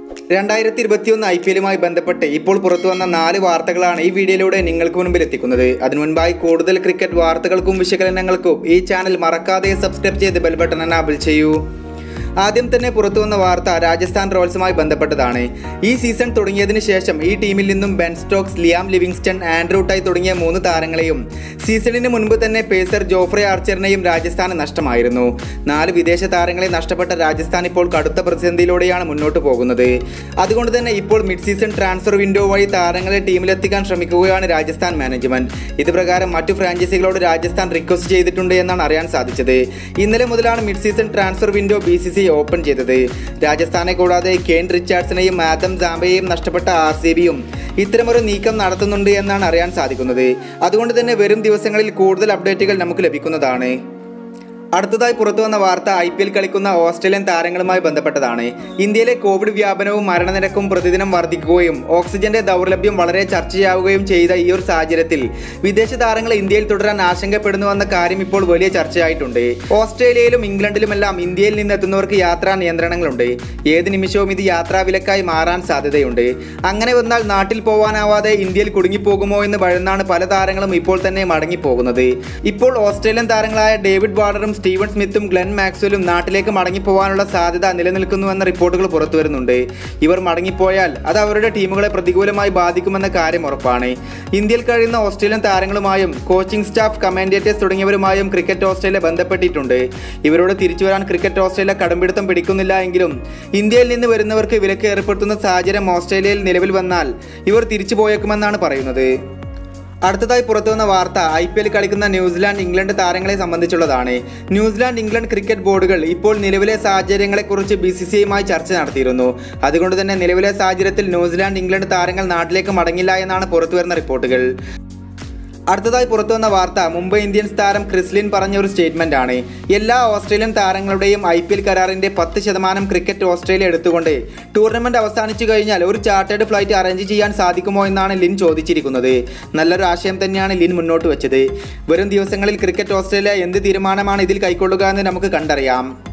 രണ്ടായിരത്തി ഇരുപത്തിയൊന്ന് I P എല്ലുമായി ബന്ധപ്പെട്ട് ഇപ്പോൾ പുറത്തു വന്ന നാല് വാർത്തകളാണ് ഈ വീഡിയോയിലൂടെ നിങ്ങൾക്ക് മുൻപിൽ എത്തിക്കുന്നത് അതിനു മുൻപായി കൂടുതൽ ക്രിക്കറ്റ് വാർത്തകൾക്കും വിശകലനങ്ങൾക്കും ഈ ചാനൽ മറക്കാതെ സബ്സ്ക്രൈബ് ചെയ്ത് ബെൽ ബട്ടൺ എനാബിൾ ചെയ്യൂ ആദ്യം തന്നെ പുറത്തു വന്ന വാർത്ത രാജസ്ഥാൻ റോയൽസുമായി ബന്ധപ്പെട്ടതാണ് ഈ സീസൺ തുടങ്ങിയതിന് ശേഷം ഈ ടീമിൽ നിന്നും Ben Stokes Liam Livingstone Andrew Tye തുടങ്ങിയ മൂന്ന് താരങ്ങളെയും സീസണിന് മുൻപ് തന്നെ പേസർ ജോഫ്രെ ആർച്ചറിനെയും രാജസ്ഥാന് നഷ്ടമായിരുന്നു നാല് വിദേശ താരങ്ങളെ നഷ്ടപ്പെട്ട രാജസ്ഥാൻ ഇപ്പോൾ കടുത്ത പ്രതിസന്ധിയിലൂടെയാണ് മുന്നോട്ട് പോകുന്നത് അതുകൊണ്ട് തന്നെ ഇപ്പോൾ മിഡ് സീസൺ ട്രാൻസ്ഫർ വിൻഡോ വഴി താരങ്ങളെ ടീമിലെത്തിക്കാൻ ശ്രമിക്കുകയാണ് രാജസ്ഥാൻ മാനേജ്മെന്റ് ഇത് പ്രകാരം മറ്റു ഫ്രാഞ്ചൈസികളോട് രാജസ്ഥാൻ റിക്വസ്റ്റ് ചെയ്തിട്ടുണ്ട് എന്നാണ് അറിയാൻ സാധിച്ചത് ഇന്നലെ മുതലാണ് mid season transfer window B C C open ചെയ്തത് രാജസ്ഥാനെ കൂടാതെ കെയ്ൻ റിച്ചാർഡ്സിനെയും ആദം സാംബയെയും നഷ്ടപ്പെട്ട ആർ സി ബിയും ഇത്തരമൊരു നീക്കം നടത്തുന്നുണ്ട് എന്നാണ് അറിയാൻ സാധിക്കുന്നത് അതുകൊണ്ട് തന്നെ വരും ദിവസങ്ങളിൽ കൂടുതൽ അപ്ഡേറ്റുകൾ നമുക്ക് ലഭിക്കുന്നതാണ് അടുത്തതായി പുറത്തു വന്ന വാർത്ത ഐ പി എൽ കളിക്കുന്ന ഓസ്ട്രേലിയൻ താരങ്ങളുമായി ബന്ധപ്പെട്ടതാണ് ഇന്ത്യയിലെ കോവിഡ് വ്യാപനവും മരണനിരക്കും പ്രതിദിനം വർദ്ധിക്കുകയും ഓക്സിജന്റെ ദൗർലഭ്യം വളരെ ചർച്ചയാവുകയും ചെയ്ത ഈ ഒരു സാഹചര്യത്തിൽ വിദേശ താരങ്ങൾ ഇന്ത്യയിൽ തുടരാൻ ആശങ്കപ്പെടുന്നുവെന്ന കാര്യം ഇപ്പോൾ വലിയ ചർച്ചയായിട്ടുണ്ട് ഓസ്ട്രേലിയയിലും ഇംഗ്ലണ്ടിലുമെല്ലാം ഇന്ത്യയിൽ നിന്നെത്തുന്നവർക്ക് യാത്രാ നിയന്ത്രണങ്ങളുണ്ട് ഏത് നിമിഷവും ഇത് യാത്രാ വിലക്കായി മാറാൻ സാധ്യതയുണ്ട് അങ്ങനെ വന്നാൽ നാട്ടിൽ പോകാനാവാതെ ഇന്ത്യയിൽ കുടുങ്ങിപ്പോകുമോ എന്ന് ഭയന്നാണ് പല താരങ്ങളും ഇപ്പോൾ തന്നെ മടങ്ങിപ്പോകുന്നത് ഇപ്പോൾ ഓസ്ട്രേലിയൻ താരങ്ങളായ ഡേവിഡ് വാർഡറും സ്റ്റീവൻ സ്മിത്തും ഗ്ലെൻ മാക്സ്വലും നാട്ടിലേക്ക് മടങ്ങിപ്പോകാനുള്ള സാധ്യത നിലനിൽക്കുന്നുവെന്ന റിപ്പോർട്ടുകൾ പുറത്തു വരുന്നുണ്ട് ഇവർ മടങ്ങിപ്പോയാൽ അത് അവരുടെ ടീമുകളെ പ്രതികൂലമായി ബാധിക്കുമെന്ന കാര്യം ഉറപ്പാണ് ഇന്ത്യയിൽ കഴിയുന്ന ഓസ്ട്രേലിയൻ താരങ്ങളുമായും കോച്ചിംഗ് സ്റ്റാഫ് കമാൻഡേറ്റേഴ്സ് തുടങ്ങിയവരുമായും ക്രിക്കറ്റ് ഓസ്ട്രേലിയ ബന്ധപ്പെട്ടിട്ടുണ്ട് ഇവരോട് തിരിച്ചു വരാൻ ക്രിക്കറ്റ് ഓസ്ട്രേലിയ കടമ്പിടുത്തം പിടിക്കുന്നില്ല എങ്കിലും ഇന്ത്യയിൽ നിന്ന് വരുന്നവർക്ക് വിലക്ക് ഏർപ്പെടുത്തുന്ന സാഹചര്യം ഓസ്ട്രേലിയയിൽ നിലവിൽ വന്നാൽ ഇവർ തിരിച്ചു പോയേക്കുമെന്നാണ് പറയുന്നത് അടുത്തതായി പുറത്തുവന്ന വാർത്ത ഐ പി എൽ കളിക്കുന്ന ന്യൂസിലാൻഡ് ഇംഗ്ലണ്ട് താരങ്ങളെ സംബന്ധിച്ചുള്ളതാണ് ന്യൂസിലാൻഡ് ഇംഗ്ലണ്ട് ക്രിക്കറ്റ് ബോർഡുകൾ ഇപ്പോൾ നിലവിലെ സാഹചര്യങ്ങളെക്കുറിച്ച് ബി സി സി ഐയുമായി ചർച്ച നടത്തിയിരുന്നു അതുകൊണ്ട് തന്നെ നിലവിലെ സാഹചര്യത്തിൽ ന്യൂസിലാൻഡ് ഇംഗ്ലണ്ട് താരങ്ങൾ നാട്ടിലേക്ക് മടങ്ങില്ല എന്നാണ് പുറത്തുവരുന്ന റിപ്പോർട്ടുകൾ അടുത്തതായി പുറത്തുവന്ന വാർത്ത മുംബൈ ഇന്ത്യൻസ് താരം ക്രിസ്ലിൻ പറഞ്ഞ ഒരു സ്റ്റേറ്റ്മെന്റ് ആണ് എല്ലാ ഓസ്ട്രേലിയൻ താരങ്ങളുടെയും ഐ പി എൽ കരാറിന്റെ പത്ത് ശതമാനം ക്രിക്കറ്റ് ഓസ്ട്രേലിയ എടുത്തുകൊണ്ട് ടൂർണമെന്റ് അവസാനിച്ചു കഴിഞ്ഞാൽ ഒരു ചാർട്ടേഡ് ഫ്ലൈറ്റ് അറേഞ്ച് ചെയ്യാൻ സാധിക്കുമോ എന്നാണ് ലിൻ ചോദിച്ചിരിക്കുന്നത് നല്ലൊരു ആശയം തന്നെയാണ് ലിൻ മുന്നോട്ട് വെച്ചത് വരും ദിവസങ്ങളിൽ ക്രിക്കറ്റ് ഓസ്ട്രേലിയ എന്ത് തീരുമാനമാണ് ഇതിൽ കൈക്കൊള്ളുക എന്ന് നമുക്ക് കണ്ടറിയാം